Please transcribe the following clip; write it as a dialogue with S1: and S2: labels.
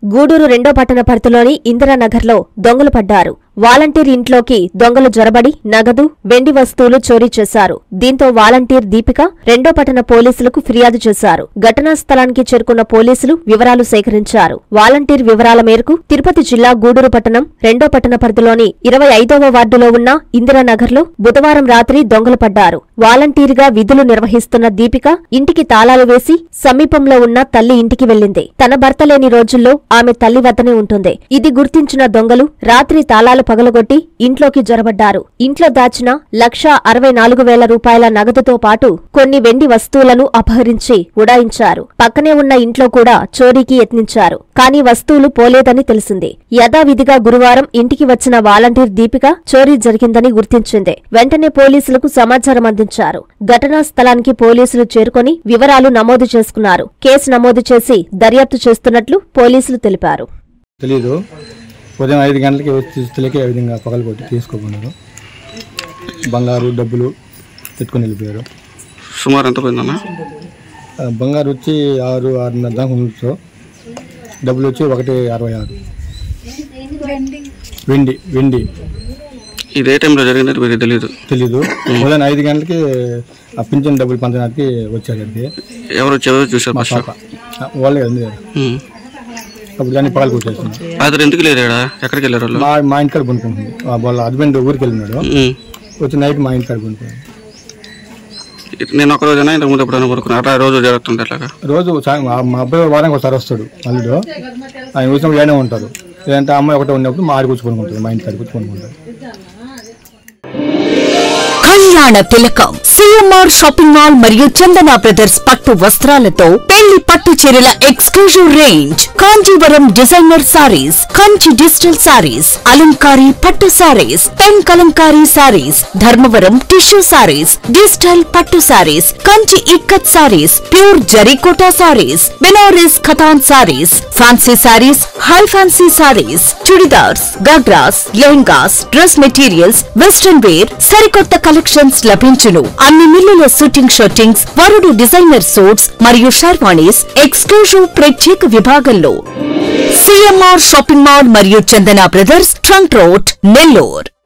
S1: గూడూరు రెండో పట్టణ పరిధిలోని ఇందిరానగర్లో దొంగలు పడ్డారు వాలంటీర్ ఇంట్లోకి దొంగలు జొరబడి నగదు వెండి వస్తువులు చోరీ చేశారు దీంతో వాలంటీర్ దీపిక రెండో పట్టణ పోలీసులకు ఫిర్యాదు చేశారు ఘటనా స్థలానికి చేరుకున్న పోలీసులు వివరాలు సేకరించారు వాలంటీర్ వివరాల మేరకు తిరుపతి జిల్లా గూడూరు పట్టణం రెండో పట్టణ పరిధిలోని ఇరవై ఐదవ వార్డులో ఉన్న ఇందిరానగర్లో బుధవారం రాత్రి దొంగలు పడ్డారు వాలంటీర్గా విధులు నిర్వహిస్తున్న దీపిక ఇంటికి తాళాలు వేసి సమీపంలో ఉన్న తల్లి ఇంటికి వెళ్లింది తన భర్త లేని రోజుల్లో ఆమె తల్లి వద్దనే ఉంటుంది ఇది గుర్తించిన దొంగలు రాత్రి తాళాలు పగలగొట్టి ఇంట్లోకి జొరబడ్డారు ఇంట్లో దాచిన లక్ష అరవై నాలుగు వేల రూపాయల నగదుతో పాటు కొన్ని వెండి వస్తువులను అపహరించి ఉడాయించారు పక్కనే ఉన్న ఇంట్లో కూడా చోరీకి యత్నించారు కానీ వస్తువులు పోలేదని తెలిసింది యథావిధిగా గురువారం ఇంటికి వచ్చిన వాలంటీర్ దీపిక చోరీ జరిగిందని గుర్తించింది వెంటనే పోలీసులకు సమాచారం అందించారు ఘటనా స్థలానికి పోలీసులు చేరుకొని వివరాలు నమోదు చేసుకున్నారు కేసు నమోదు చేసి దర్యాప్తు చేస్తున్నట్లు పోలీసులు తెలిపారు
S2: తెలీదు ఉదయం ఐదు గంటలకి వచ్చి తెలియక ఏ విధంగా పగలు కొట్టి తీసుకోకున్నారు బంగారు డబ్బులు పెట్టుకొని వెళ్ళిపోయారు
S3: సుమారు ఎంత పోయిందన్న
S2: ఆ, బంగారు వచ్చి ఆరు ఆరున్నర దాకా ఉండొచ్చు డబ్బులు వచ్చి ఒకటి అరవై ఆరు వెండి వెండి
S3: ఇది ఏ టైంలో జరిగినట్టు మీకు తెలియదు
S2: తెలీదు ఉదయం ఐదు గంటలకి ఆ పింఛన్ డబ్బులు పంచడానికి వచ్చారు అది
S3: ఎవరు వచ్చి ఎవరు చూసారు ఫస్ట్
S2: పాప ఆ, వాళ్ళే ఉంది
S3: ఉమ్.
S2: అప్పుడు దాన్ని పగలు కొట్టేసింది
S3: రాత్రి ఎందుకు లేరు ఈడ? ఎక్కడికి వెళ్ళారు వాళ్ళు
S2: మా మా ఇంటికాడ పనుకుంటుంది వాళ్ళ హస్బెండ్ ఊరికి వెళ్ళినాడు
S3: ఉమ్.
S2: వచ్చి నైట్ మా ఇంటికాడ పనుకున్నాడు
S3: నేను ఒక రోజైనా ఇంతకు ముందు ఎప్పుడైనా పడుకున్నా అట్లా రోజు జరుగుతుంది అట్లాగా
S2: రోజు సాయం- మా మా అబ్బాయి వారానికి ఒకసారి వస్తాడు అల్లుడు ఆయన వచ్చినప్పుడు ఏనే ఉంటారు లేదంటే అమ్మాయి ఒకటే ఉన్నప్పుడు మా ఆడి కూర్చుకొని ఉంటుంది మా ఇంటికాడ కూర్చుకొని ఉంటుంది
S4: కళ్యాణ తిలకం సిఎంఆర్ షాపింగ్ మాల్ మరియు చందన బ్రదర్స్ పట్టు వస్త్రాలతో పెళ్లి పట్టు చీరల exclusive range Kanjeevaram designer sarees Kanchi digital sarees అలంకారీ పట్టు sarees pen Kalamkari sarees Dharmavaram tissue sarees digital పట్టు సారీస్ కంచి ఇక్కత్ సారీస్ ప్యూర్ జరీకోటా sarees Benaras Katan sarees fancy sarees high fancy sarees churidars ghagras lehengas dress materials western wear సరికొత్త కలెక్షన్స్ లభించును అన్ని మిల్లుల షూటింగ్ షర్టింగ్స్ వరుడు డిజైనర్ సూట్స్ మరియు షర్వాణీస్ ఎక్స్క్లూజివ్ ప్రత్యేక విభాగంలో సిఎంఆర్ షాపింగ్ మాల్ మరియు Chandana brothers trunk road Nellore